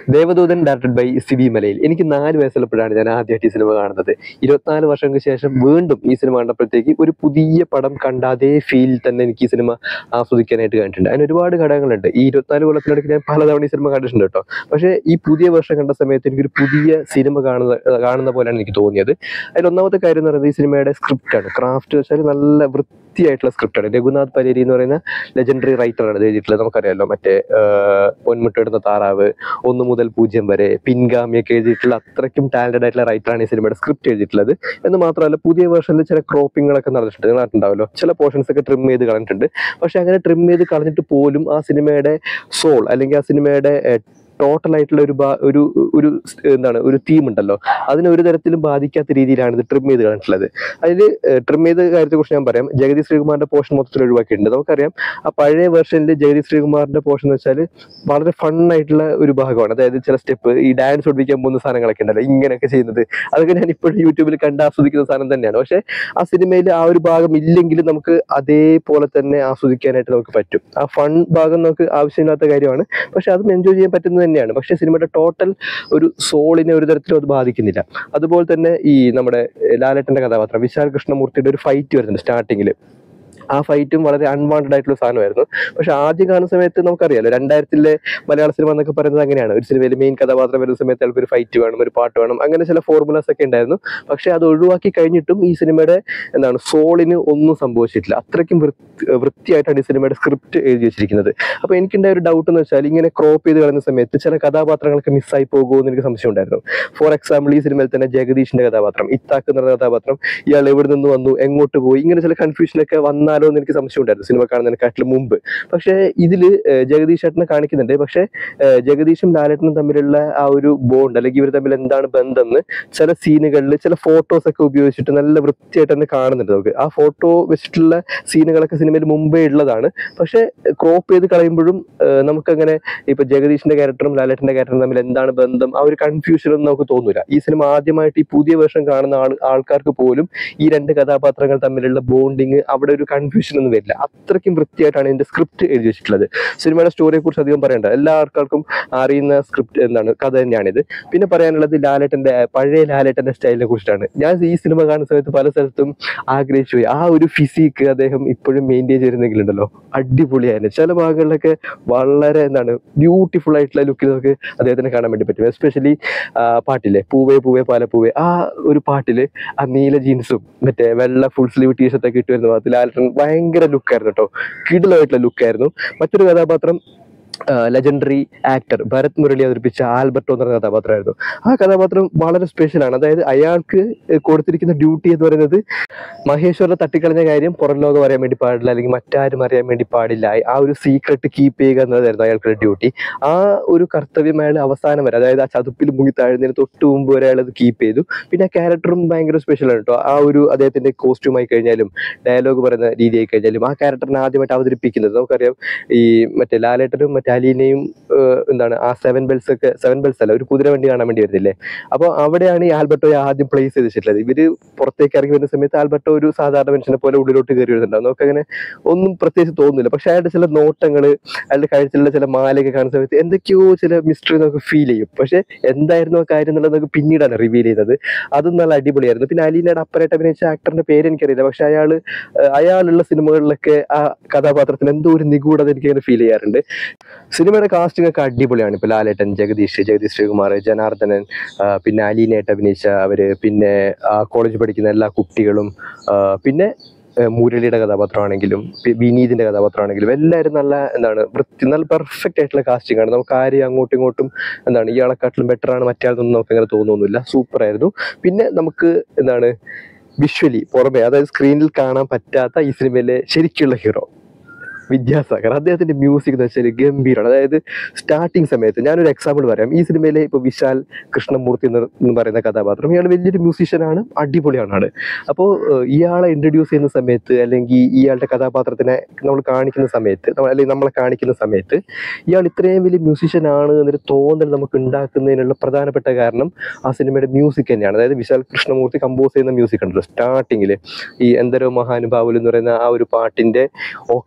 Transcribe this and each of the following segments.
ദേവദൂതൻ directed by Sibi മലയിൽ എനിക്ക് നാല് വയസ്സുള്ളപ്പോഴാണ് ഞാൻ ആദ്യമായിട്ട് ഈ സിനിമ കാണുന്നത് ഇരുപത്തിനാല് വർഷങ്ങൾക്ക് ശേഷം വീണ്ടും ഈ സിനിമ കണ്ടപ്പോഴത്തേക്ക് ഒരു പുതിയ പടം കണ്ട അതേ ഫീൽ തന്നെ എനിക്ക് ഈ സിനിമ ആസ്വദിക്കാനായിട്ട് കഴിഞ്ഞിട്ടുണ്ട് അതിന് ഒരുപാട് ഘടകങ്ങളുണ്ട് ഈ ഇരുപത്തിനാല് കൊല്ലത്തിനിടയ്ക്ക് ഞാൻ പലതവണ ഈ സിനിമ കണ്ടിട്ടുണ്ട് കേട്ടോ പക്ഷേ ഈ പുതിയ വർഷം കണ്ട സമയത്ത് എനിക്കൊരു പുതിയ സിനിമ കാണുന്ന കാണുന്ന പോലെയാണ് എനിക്ക് തോന്നിയത് അതിൽ ഒന്നാമത്തെ കാര്യം എന്ന് പറയുന്നത് ഈ സിനിമയുടെ സ്ക്രിപ്റ്റാണ് ക്രാഫ്റ്റ് വെച്ചാൽ നല്ല വൃത്തിയായിട്ടുള്ള സ്ക്രിപ്റ്റാണ് രഘുനാഥ് പലേരി എന്ന് പറയുന്ന ലെജൻഡറി റൈറ്ററാണ് ഇത് എഴുതിയിട്ടുള്ളത് നമുക്കറിയാലോ മറ്റേ ആഹ്, പൊന്മുട്ടയിടുന്ന താറാവ് ഒന്ന് മുതൽ പൂജ്യം വരെ പിൻഗാമിയൊക്കെ എഴുതിയിട്ടുള്ള അത്രയ്ക്കും ടാലന്റഡ് ആയിട്ടുള്ള റൈറ്ററാണ് ഈ സിനിമയുടെ സ്ക്രിപ്റ്റ് എഴുതിയിട്ടുള്ളത് എന്ന് മാത്രമല്ല പുതിയ വേർഷനിൽ ചില ക്രോപ്പിങ്ങുകളൊക്കെ നടന്നിട്ടുണ്ട് നിങ്ങൾ കണ്ടിട്ടുണ്ടാവല്ലോ ചില പോർഷൻസ് ഒക്കെ ട്രിം ചെയ്ത് കളഞ്ഞിട്ടുണ്ട് പക്ഷെ അങ്ങനെ ട്രിം ചെയ്ത് കളഞ്ഞിട്ട് പോലും ആ സിനിമയുടെ സോൾ അല്ലെങ്കിൽ ആ സിനിമയുടെ ടോട്ടൽ ആയിട്ടുള്ള ഒരു ഭാ- ഒരു ഒരു സ് എന്താണ് ഒരു തീം ഉണ്ടല്ലോ അതിനെ ഒരു തരത്തിലും ബാധിക്കാത്ത രീതിയിലാണ് ഇത് ട്രിം ചെയ്ത് കാണിച്ചിട്ടുള്ളത് അതിൽ ട്രിം ചെയ്ത കാര്യത്തെ കുറിച്ച് ഞാൻ പറയാം ജഗതി ശ്രീകുമാറിന്റെ പോർഷൻ മൊത്തത്തിൽ ഒഴിവാക്കിയിട്ടുണ്ട് നമുക്കറിയാം ആ പഴയ വെർഷനിൽ ജഗതി ശ്രീകുമാറിന്റെ പോർഷൻ എന്ന് വെച്ചാൽ വളരെ ഫൺ ആയിട്ടുള്ള ഒരു ഭാഗമാണ് അതായത് ചില സ്റ്റെപ്പ് ഈ ഡാൻസ് ഒടിപ്പിക്കാൻ പോകുന്ന സാധനങ്ങളൊക്കെ ഉണ്ടല്ലോ ഇങ്ങനെയൊക്കെ ചെയ്യുന്നത് അതൊക്കെ ഞാൻ ഇപ്പോഴും യൂട്യൂബിൽ കണ്ട് ആസ്വദിക്കുന്ന സാധനം തന്നെയാണ് പക്ഷെ ആ സിനിമയിൽ ആ ഒരു ഭാഗം ഇല്ലെങ്കിലും നമുക്ക് അതേപോലെ തന്നെ ആസ്വദിക്കാനായിട്ട് നമുക്ക് പറ്റും ആ ഫൺ ഭാഗം നമുക്ക് ആവശ്യമില്ലാത്ത കാര്യമാണ് പക്ഷെ അതും എൻജോയ് ചെയ്യാൻ പറ്റുന്നത് തന്നെയാണ് പക്ഷെ സിനിമയുടെ ടോട്ടൽ ഒരു സോളിനെ ഒരു തരത്തിലും അത് ബാധിക്കുന്നില്ല അതുപോലെ തന്നെ ഈ നമ്മുടെ ലാലേട്ടന്റെ കഥാപാത്രം വിശാൽ കൃഷ്ണമൂർത്തിയുടെ ഒരു ഫൈറ്റ് വരുന്നുണ്ട് സ്റ്റാർട്ടിങ്ങിൽ ആ ഫൈറ്റും വളരെ അൺവാണ്ടഡ് ആയിട്ടുള്ള സാധനമായിരുന്നു പക്ഷെ ആദ്യം കാണുന്ന സമയത്ത് നമുക്കറിയാലോ രണ്ടായിരത്തിലെ മലയാള സിനിമ എന്നൊക്കെ പറയുന്നത് അങ്ങനെയാണ് ഒരു സിനിമയിൽ മെയിൻ കഥാപാത്രം വരുന്ന സമയത്ത് ചിലപ്പോൾ ഒരു ഫൈറ്റ് വേണം ഒരു പാട്ട് വേണം അങ്ങനെ ചില ഫോർമുലാസ് ഒക്കെ ഉണ്ടായിരുന്നു പക്ഷെ അത് ഒഴിവാക്കി കഴിഞ്ഞിട്ടും ഈ സിനിമയുടെ എന്താണ് സോളിന് ഒന്നും സംഭവിച്ചിട്ടില്ല അത്രയ്ക്കും വൃത്തി വൃത്തിയായിട്ടാണ് ഈ സിനിമയുടെ സ്ക്രിപ്റ്റ് എഴുതി വെച്ചിരിക്കുന്നത് അപ്പൊ എനിക്കുണ്ടായ ഒരു ഡൗട്ട് എന്ന് വെച്ചാൽ ഇങ്ങനെ ക്രോപ്പ് ചെയ്ത് കളയുന്ന സമയത്ത് ചില കഥാപാത്രങ്ങളൊക്കെ മിസ്സായി പോകുമോ എന്ന് എനിക്ക് സംശയം ഉണ്ടായിരുന്നു ഫോർ എക്സാമ്പിൾ ഈ സിനിമയിൽ തന്നെ ജഗദീഷിന്റെ കഥാപാത്രം ഇത്താക്ക് എന്ന് പറയുന്ന കഥാപാത്രം ഇയാൾ എവിടെ നിന്ന് വന്നു എങ്ങോട്ട് പോയി ഇങ്ങനെ ചില കൺഫ്യൂഷനൊക്കെ വന്നാലോ എന്ന് എനിക്ക് സംശയം ഉണ്ടായിരുന്നു സിനിമ കാണുന്നതിനെക്കാട്ടിലും മുമ്പ് പക്ഷേ ഇതില് ഏഹ്, ജഗദീഷ് ഏട്ടനെ കാണിക്കുന്നുണ്ട് പക്ഷേ ഏഹ്, ജഗദീഷും ലാലേട്ടനും തമ്മിലുള്ള ആ ഒരു ബോണ്ട് അല്ലെങ്കിൽ ഇവർ തമ്മിൽ എന്താണ് ബന്ധം എന്ന് ചില സീനുകളിൽ ചില ഫോട്ടോസ് ഒക്കെ ഉപയോഗിച്ചിട്ട് നല്ല വൃത്തിയായിട്ട് തന്നെ കാണുന്നുണ്ട് നമുക്ക് ആ ഫോട്ടോ വെച്ചിട്ടുള്ള സീനുകളൊക്കെ സിനിമയിൽ മുമ്പേ ഉള്ളതാണ് പക്ഷേ ക്രോപ്പ് ചെയ്ത് കളയുമ്പോഴും ഏഹ്, നമുക്കങ്ങനെ ഇപ്പൊ ജഗദീഷിന്റെ ക്യാരക്ടറും ലാലേട്ടന്റെ ക്യാരക്ടറും തമ്മിൽ എന്താണ് ബന്ധം ആ ഒരു കൺഫ്യൂഷൻ ഒന്നും നമുക്ക് തോന്നൂല ഈ സിനിമ ആദ്യമായിട്ട് ഈ പുതിയ വേർഷൻ കാണുന്ന ആൾ ആൾക്കാർക്ക് പോലും ഈ രണ്ട് കഥാപാത്രങ്ങൾ തമ്മിലുള്ള ബോണ്ടിങ് അവിടെ ഒരു കൺഫ്യൂഷൻ ഒന്നും വരില്ല അത്രയ്ക്കും വൃത്തിയായിട്ടാണ് ഇതിന്റെ സ്ക്രിപ്റ്റ് എഴുതി വെച്ചിട്ടുള്ളത് സിനിമയുടെ സ്റ്റോറിയെ കുറിച്ച് അധികം പറയണ്ട എല്ലാ ആൾക്കാർക്കും അറിയുന്ന സ്ക്രിപ്റ്റ് എന്താണ് കഥ തന്നെയാണിത് പിന്നെ പറയാനുള്ളത് ലാലേട്ടന്റെ പഴയ ലാലേട്ടന്റെ സ്റ്റൈലിനെ കുറിച്ചിട്ടാണ് ഞാൻ ഈ സിനിമ കാണുന്ന സമയത്ത് പല സ്ഥലത്തും ആഗ്രഹിച്ചു പോയി ആ ഒരു ഫിസിക്ക് അദ്ദേഹം ഇപ്പോഴും മെയിൻറ്റെയിൻ ചെയ്തിരുന്നെങ്കിലുണ്ടല്ലോ അടിപൊളിയായിരുന്നു ചില ഭാഗങ്ങളിലൊക്കെ വളരെ എന്താണ് ബ്യൂട്ടിഫുൾ ആയിട്ടുള്ള ലുക്കിൽ നമുക്ക് അദ്ദേഹത്തിനെ കാണാൻ വേണ്ടി പറ്റും എസ്പെഷ്യലി പാട്ടില്ലേ പൂവേ പൂവേ പാല പൂവേ ആ ഒരു പാട്ടില് ആ നീല ജീൻസും മറ്റേ വെള്ള ഫുൾ സ്ലീവ് ടീഷർട്ടൊക്കെ ഇട്ട് വരുന്ന ഭാഗത്ത് ലാലട്ടൻ ഭയങ്കര ലുക്കായിരുന്നു കേട്ടോ കിടിലമായിട്ടുള്ള ലുക്കായിരുന്നു മറ്റൊരു കഥാപാത്രം ലെജൻഡറി ആക്ടർ ഭരത് മുരളി അവതരിപ്പിച്ച ആൽബർട്ടോ എന്ന് പറയുന്ന കഥാപാത്രമായിരുന്നു ആ കഥാപാത്രം വളരെ സ്പെഷ്യലാണ് അതായത് അയാൾക്ക് കൊടുത്തിരിക്കുന്ന ഡ്യൂട്ടി എന്ന് പറയുന്നത് മഹേശ്വരനെ തട്ടിക്കളഞ്ഞ കാര്യം പുറം ലോകം അറിയാൻ വേണ്ടി പാടില്ല അല്ലെങ്കിൽ മറ്റാരും അറിയാൻ വേണ്ടി പാടില്ല ആ ഒരു സീക്രട്ട് കീപ്പ് ചെയ്യുക എന്നതായിരുന്നു അയാൾക്കുള്ള ഡ്യൂട്ടി ആ ഒരു കർത്തവ്യം അയാൾ അവസാനം വരെ അതായത് ആ ചതുപ്പിൽ മുങ്ങി താഴുന്നതിന് തൊട്ട് മുമ്പ് വരെ അയാൾ അത് കീപ്പ് ചെയ്തു പിന്നെ ആ ക്യാരക്ടറും ഭയങ്കര സ്പെഷ്യലാണ് കേട്ടോ ആ ഒരു അദ്ദേഹത്തിന്റെ കോസ്റ്റ്യൂം ആയി കഴിഞ്ഞാലും ഡയലോഗ് പറയുന്ന രീതി ആയി കഴിഞ്ഞാലും ആ ക്യാരക്ടറിനെ ആദ്യമായിട്ട് അവതരിപ്പിക്കുന്നത് നമുക്കറിയാം ഈ മറ്റേ ലാലേട്ടനും മറ്റേ അലീനയും ഏഹ്, എന്താണ് ആ സെവൻ ബെൽസ് ഒക്കെ സെവൻ ബെൽസ് അല്ല ഒരു കുതിര വണ്ടി കാണാൻ വേണ്ടി വരുന്നില്ലേ അപ്പോൾ അവിടെയാണ് ഈ ആൽബർട്ടോയെ ആദ്യം പ്ലേസ് ചെയ്ത് വെച്ചിട്ടുള്ളത് ഇവര് പുറത്തേക്ക് ഇറങ്ങി വരുന്ന സമയത്ത് ആൽബർട്ടോ ഒരു സാധാരണ മനുഷ്യനെ പോലെ ഉള്ളിലോട്ട് കയറി വരുന്നുണ്ടാവും നമുക്ക് അങ്ങനെ ഒന്നും പ്രത്യേകിച്ച് തോന്നുന്നില്ല പക്ഷെ അയാളുടെ ചില നോട്ടങ്ങള് അയാളുടെ കഴുത്തിലുള്ള ചില മാലയൊക്കെ കാണുന്ന സമയത്ത് എന്തൊക്കെയോ ചില മിസ്റ്ററി നമുക്ക് ഫീൽ ചെയ്യും പക്ഷെ എന്തായിരുന്നു ആ കാര്യം എന്നുള്ളത് നമുക്ക് പിന്നീടാണ് റിവീൽ ചെയ്യുന്നത് അതും നല്ല അടിപൊളിയായിരുന്നു പിന്നെ അലീനയുടെ അപ്പറായിട്ട് അഭിനയിച്ച ആക്ടറിന്റെ പേര് എനിക്കറിയില്ല പക്ഷെ അയാൾ അയാളുള്ള സിനിമകളിലൊക്കെ ആ കഥാപാത്രത്തിന് എന്തോ ഒരു നിഗൂഢത എനിക്ക് അങ്ങനെ ഫീൽ ചെയ്യാറുണ്ട് സിനിമയുടെ കാസ്റ്റിംഗ് ഒക്കെ അടിപൊളിയാണ് ഇപ്പൊ ലാലേട്ടൻ ജഗദീഷ് ജഗദീഷ് ശ്രീകുമാർ ജനാർദ്ദനൻ ആ, പിന്നെ അലീനയായിട്ട് അഭിനയിച്ച അവര് പിന്നെ കോളേജ് പഠിക്കുന്ന എല്ലാ കുട്ടികളും ആ, പിന്നെ ആ, മുരളിയുടെ കഥാപാത്രമാണെങ്കിലും പി- വിനീതിന്റെ കഥാപാത്രമാണെങ്കിലും എല്ലാവരും നല്ല എന്താണ് വൃത്തി നല്ല പെർഫെക്റ്റ് ആയിട്ടുള്ള കാസ്റ്റിംഗ് ആണ് നമുക്ക് ആരെയും അങ്ങോട്ടും ഇങ്ങോട്ടും എന്താണ് ഇയാളെക്കാട്ടിലും ബെറ്റർ ആണ് മറ്റേ നമുക്ക് അങ്ങനെ തോന്നുന്നില്ല സൂപ്പർ ആയിരുന്നു പിന്നെ നമുക്ക് എന്താണ് വിഷ്വലി പുറമെ അതായത് സ്ക്രീനിൽ കാണാൻ പറ്റാത്ത ഈ സിനിമയിലെ ശരിക്കുള്ള ഹീറോ വിദ്യാസാഗർ അദ്ദേഹത്തിന്റെ മ്യൂസിക് എന്ന് വെച്ചാൽ ഗംഭീരമാണ് അതായത് സ്റ്റാർട്ടിങ് സമയത്ത് ഞാനൊരു എക്സാമ്പിൾ പറയാം ഈ സിനിമയിലെ ഇപ്പൊ വിശാൽ കൃഷ്ണമൂർത്തി എന്ന് എന്ന് പറയുന്ന കഥാപാത്രം ഇയാൾ വലിയൊരു മ്യൂസീഷ്യനാണ് അടിപൊളിയാണ് ആള് അപ്പോൾ ഇയാളെ ഇൻട്രൊഡ്യൂസ് ചെയ്യുന്ന സമയത്ത് അല്ലെങ്കിൽ ഇയാളുടെ കഥാപാത്രത്തിനെ നമ്മൾ കാണിക്കുന്ന സമയത്ത് നമ്മ- അല്ലെങ്കിൽ നമ്മളെ കാണിക്കുന്ന സമയത്ത് ഇയാൾ ഇത്രയും വലിയ മ്യൂസീഷ്യൻ ആണ് എന്നൊരു തോന്നൽ നമുക്ക് ഉണ്ടാക്കുന്നതിനുള്ള പ്രധാനപ്പെട്ട കാരണം ആ സിനിമയുടെ മ്യൂസിക് തന്നെയാണ് അതായത് വിശാൽ കൃഷ്ണമൂർത്തി കമ്പോസ് ചെയ്യുന്ന മ്യൂസിക് ഉണ്ടല്ലോ സ്റ്റാർട്ടിങ്ങിൽ ഈ എന്തരോ മഹാനുഭാവുൽ എന്ന് പറയുന്ന ആ ഒരു പാട്ടിന്റെ ഓർക്കസ്ട്രേഷനും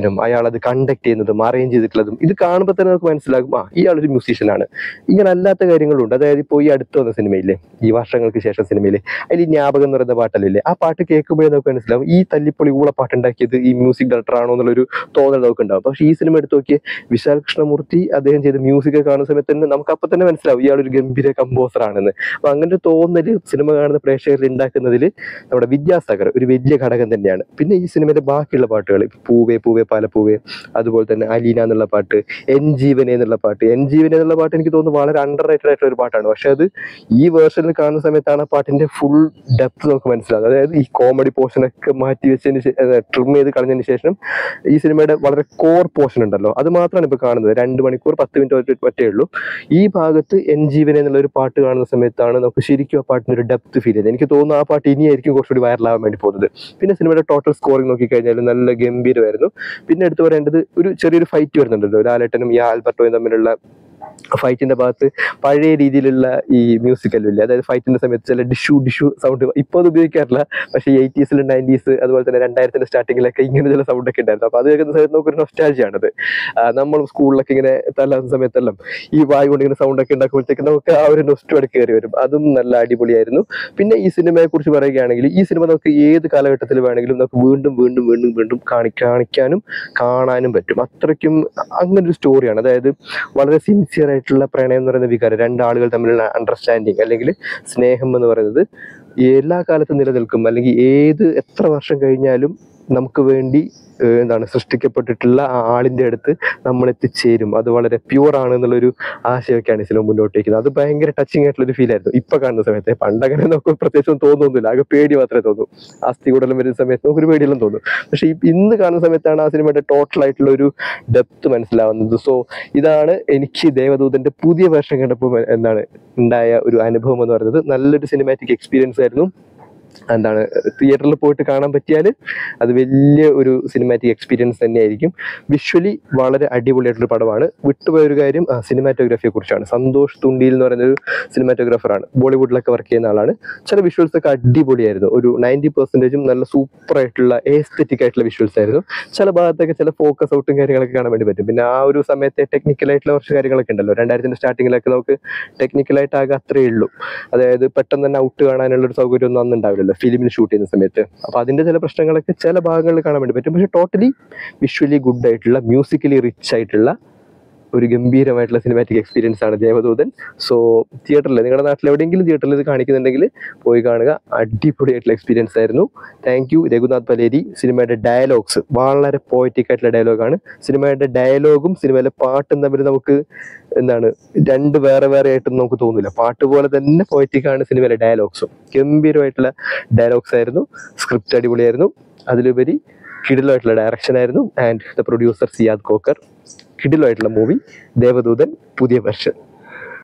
പാടാനും അയാൾ അത് കണ്ടക്ട് ചെയ്യുന്നതും അറേഞ്ച് ചെയ്തിട്ടുള്ളതും ഇത് കാണുമ്പോൾ തന്നെ നമുക്ക് മനസ്സിലാകും ആ ഇയാളൊരു മ്യൂസീഷ്യനാണ് ഇങ്ങനെ അല്ലാത്ത കാര്യങ്ങളുണ്ട് അതായത് ഇപ്പോൾ ഈ അടുത്ത് വന്ന സിനിമയില്ലേ ഈ വർഷങ്ങൾക്ക് ശേഷം സിനിമയിലെ അതിൽ ഈ ജ്ഞാപകം എന്ന് പറയുന്ന പാട്ടല്ലേ ആ പാട്ട് കേൾക്കുമ്പോഴേ നമുക്ക് മനസ്സിലാവും ഈ തല്ലിപ്പൊളി ഊള പാട്ടുണ്ടാക്കിയത് ഈ മ്യൂസിക് ഡയറക്ടർ ആണോ എന്നുള്ളൊരു തോന്നൽ നമുക്ക് ഉണ്ടാവും പക്ഷേ ഈ സിനിമ എടുത്ത് നോക്കിയ വിശാൽ കൃഷ്ണമൂർത്തി അദ്ദേഹം ചെയ്ത മ്യൂസിക് കാണുന്ന സമയത്ത് തന്നെ നമുക്ക് അപ്പം തന്നെ മനസ്സിലാവും ഇയാളൊരു ഗംഭീര കമ്പോസർ ആണെന്ന് അപ്പൊ അങ്ങനെ ഒരു തോന്നല് സിനിമ കാണുന്ന പ്രേക്ഷകരിൽ ഉണ്ടാക്കുന്നതിൽ നമ്മുടെ വിദ്യാസാഗർ ഒരു വലിയ ഘടകം തന്നെയാണ് പിന്നെ ഈ സിനിമയിലെ ബാക്കിയുള്ള പാട്ടുകൾ ഇപ്പൊ പൂവേ പൂവേ പാലപ്പൂവേ അതുപോലെ തന്നെ അലീന എന്നുള്ള പാട്ട് എൻ ജീവനെ എന്നുള്ള പാട്ട് എൻ ജീവനെ എന്നുള്ള പാട്ട് എനിക്ക് തോന്നുന്നു വളരെ അണ്ടർ റേറ്റഡ് ആയിട്ടുള്ള ഒരു പാട്ടാണ് പക്ഷെ അത് ഈ വേർഷനിൽ കാണുന്ന സമയത്താണ് ആ പാട്ടിന്റെ ഫുൾ ഡെപ്ത് നമുക്ക് മനസ്സിലാകുന്നത് അതായത് ഈ കോമഡി പോർഷനൊക്കെ മാറ്റി വെച്ചതിന് ട്രിം ചെയ്ത് കളഞ്ഞതിന് ശേഷം ഈ സിനിമയുടെ വളരെ കോർ പോർഷൻ ഉണ്ടല്ലോ അത് മാത്രമാണ് ഇപ്പൊ കാണുന്നത് രണ്ട് മണിക്കൂർ പത്ത് മിനിറ്റ് പറ്റേ ഉള്ളൂ ഈ ഭാഗത്ത് എൻ ജീവനെ എന്നുള്ള ഒരു പാട്ട് കാണുന്ന സമയത്താണ് നമുക്ക് ശരിക്കും ആ പാട്ടിന്റെ ഒരു ഡെപ്ത് ഫീൽ ചെയ്തത് എനിക്ക് തോന്നുന്നു ആ പാട്ട് ഇനിയായിരിക്കും കുറച്ചുകൂടി വൈറലാവാൻ വേണ്ടി പോകുന്നത് പിന്നെ സിനിമയുടെ ടോട്ടൽ സ്കോറിംഗ് നോക്കിക്കഴിഞ്ഞാൽ നല്ല ഗംഭീരമായിരുന്നു പിന്നെ എടുത്തു പറയേണ്ടത് ഒരു ചെറിയൊരു ഫൈറ്റ് വരുന്നുണ്ടല്ലോ ലാലേട്ടനും ഈ ആൽബർട്ടോയും തമ്മിലുള്ള ഫൈറ്റിന്റെ ഭാഗത്ത് പഴയ രീതിയിലുള്ള ഈ മ്യൂസിക്കലും ഇല്ലേ അതായത് ഫൈറ്റിന്റെ സമയത്ത് ചില ഡിഷു ഡിഷു സൗണ്ട് ഇപ്പോൾ അത് ഉപയോഗിക്കാറില്ല പക്ഷേ എയ്റ്റീസിലും നയൻറ്റീസ് അതുപോലെ തന്നെ രണ്ടായിരത്തിന്റെ സ്റ്റാർട്ടിങ്ങിലൊക്കെ ഇങ്ങനെ ചില സൗണ്ട് ഒക്കെ ഉണ്ടായിരുന്നു അപ്പൊ അത് കേൾക്കുന്ന സമയത്ത് നമുക്കൊരു നൊസ്റ്റാൾജിയാണത് നമ്മൾ സ്കൂളിലൊക്കെ ഇങ്ങനെ തല്ലാത്ത സമയത്തെല്ലാം ഈ വായു കൊണ്ട് ഇങ്ങനെ സൗണ്ട് ഒക്കെ ഉണ്ടാക്കുമ്പോഴത്തേക്ക് നമുക്ക് ആ ഒരു നൊസ്റ്റോടെ കയറി വരും അതും നല്ല അടിപൊളിയായിരുന്നു പിന്നെ ഈ സിനിമയെ കുറിച്ച് പറയുകയാണെങ്കിൽ ഈ സിനിമ നമുക്ക് ഏത് കാലഘട്ടത്തിൽ വേണമെങ്കിലും നമുക്ക് വീണ്ടും വീണ്ടും വീണ്ടും വീണ്ടും കാണി കാണിക്കാനും കാണാനും പറ്റും അത്രയ്ക്കും അങ്ങനെ ഒരു സ്റ്റോറിയാണ് അതായത് വളരെ സിൻസിയർ ആയിട്ടുള്ള പ്രണയം എന്ന് പറയുന്ന വികാരം രണ്ടാളുകൾ തമ്മിലുള്ള അണ്ടർസ്റ്റാൻഡിങ് അല്ലെങ്കിൽ സ്നേഹം എന്ന് പറയുന്നത് എല്ലാ കാലത്തും നിലനിൽക്കും അല്ലെങ്കിൽ ഏത് എത്ര വർഷം കഴിഞ്ഞാലും നമുക്ക് വേണ്ടി ഏഹ് എന്താണ് സൃഷ്ടിക്കപ്പെട്ടിട്ടുള്ള ആ ആളിന്റെ അടുത്ത് നമ്മൾ എത്തിച്ചേരും അത് വളരെ പ്യുവർ ആണ് എന്നുള്ളൊരു ആശയമൊക്കെയാണ് ഈ സിനിമ മുന്നോട്ട് വയ്ക്കുന്നത് അത് ഭയങ്കര ടച്ചിങ് ആയിട്ടുള്ള ഒരു ഫീൽ ആയിരുന്നു ഇപ്പൊ കാണുന്ന സമയത്ത് പണ്ടങ്ങനെ നമുക്ക് പ്രത്യേകിച്ച് ഒന്നും തോന്നുന്നില്ല ആകെ പേടി മാത്രമേ തോന്നൂ അസ്ഥി കൂടലും വരുന്ന സമയത്ത് നമുക്കൊരു പേടിയെല്ലാം തോന്നും പക്ഷെ ഈ ഇന്ന് കാണുന്ന സമയത്താണ് ആ സിനിമയുടെ ടോട്ടൽ ആയിട്ടുള്ള ഒരു ഡെപ്ത് മനസ്സിലാവുന്നത് സോ ഇതാണ് എനിക്ക് ദേവദൂതന്റെ പുതിയ വേർഷൻ കണ്ടപ്പോൾ എന്താണ് ഉണ്ടായ ഒരു അനുഭവം എന്ന് പറയുന്നത് നല്ലൊരു സിനിമാറ്റിക് എക്സ്പീരിയൻസ് ആയിരുന്നു എന്താണ് തിയേറ്ററിൽ പോയിട്ട് കാണാൻ പറ്റിയാൽ അത് വലിയ ഒരു സിനിമാറ്റിക് എക്സ്പീരിയൻസ് തന്നെയായിരിക്കും വിഷ്വലി വളരെ അടിപൊളിയായിട്ടൊരു പടമാണ് വിട്ടുപോയ ഒരു കാര്യം സിനിമാറ്റോഗ്രാഫിയെ കുറിച്ചാണ് സന്തോഷ് തുണ്ടിയിൽ എന്ന് പറയുന്ന ഒരു സിനിമാറ്റോഗ്രാഫറാണ് ബോളിവുഡിലൊക്കെ വർക്ക് ചെയ്യുന്ന ആളാണ് ചില വിഷ്വൽസ് ഒക്കെ അടിപൊളിയായിരുന്നു ഒരു നയൻറ്റി പെർസെൻറ്റേജും നല്ല സൂപ്പർ ആയിട്ടുള്ള ഏസ്തെറ്റിക് ആയിട്ടുള്ള വിഷ്വൽസ് ആയിരുന്നു ചില ഭാഗത്തൊക്കെ ചില ഫോക്കസ് ഔട്ടും കാര്യങ്ങളൊക്കെ കാണാൻ വേണ്ടി പറ്റും പിന്നെ ആ ഒരു സമയത്തെ ടെക്നിക്കൽ ആയിട്ടുള്ള കുറച്ച് കാര്യങ്ങളൊക്കെ ഉണ്ടല്ലോ രണ്ടായിരത്തിന്റെ സ്റ്റാർട്ടിങ്ങിലൊക്കെ നമുക്ക് ടെക്നിക്കലായിട്ട് ആകെ അത്രേ ഉള്ളൂ അതായത് പെട്ടെന്ന് തന്നെ ഔട്ട് കാണാനുള്ള ഒരു സൗകര്യം ഒന്നും അന്ന് ഉണ്ടാവില്ലല്ലോ ഫിലിമിന് ഷൂട്ട് ചെയ്യുന്ന സമയത്ത് അപ്പൊ അതിന്റെ ചില പ്രശ്നങ്ങളൊക്കെ ചില ഭാഗങ്ങളിൽ കാണാൻ വേണ്ടി പറ്റും പക്ഷെ ടോട്ടലി വിഷ്വലി ഗുഡ് ആയിട്ടുള്ള മ്യൂസിക്കലി റിച്ച് ആയിട്ടുള്ള ഒരു ഗംഭീരമായിട്ടുള്ള സിനിമാറ്റിക് എക്സ്പീരിയൻസ് ആണ് ദേവദൂതൻ സോ തിയേറ്ററിൽ നിങ്ങളുടെ നാട്ടിൽ എവിടെയെങ്കിലും തിയേറ്ററിൽ ഇത് കാണിക്കുന്നുണ്ടെങ്കിൽ പോയി കാണുക അടിപൊളിയായിട്ടുള്ള എക്സ്പീരിയൻസ് ആയിരുന്നു താങ്ക് യു രഘുനാഥ് പലേരി സിനിമയുടെ ഡയലോഗ്സ് വളരെ പോയറ്റിക് ആയിട്ടുള്ള ഡയലോഗാണ് സിനിമയുടെ ഡയലോഗും സിനിമയിലെ പാട്ടും തമ്മിൽ നമുക്ക് എന്താണ് രണ്ട് വേറെ വേറെ ആയിട്ടൊന്നും നമുക്ക് തോന്നില്ല പാട്ട് പോലെ തന്നെ പോയറ്റിക് ആണ് സിനിമയിലെ ഡയലോഗ്സും ഗംഭീരമായിട്ടുള്ള ഡയലോഗ്സ് ആയിരുന്നു സ്ക്രിപ്റ്റ് അടിപൊളിയായിരുന്നു അതിലുപരി കിടിലമായിട്ടുള്ള ഡയറക്ഷൻ ആയിരുന്നു and the producer Siyad Koker കിടിലമായിട്ടുള്ള മൂവി ദേവദൂതൻ പുതിയ വെർഷൻ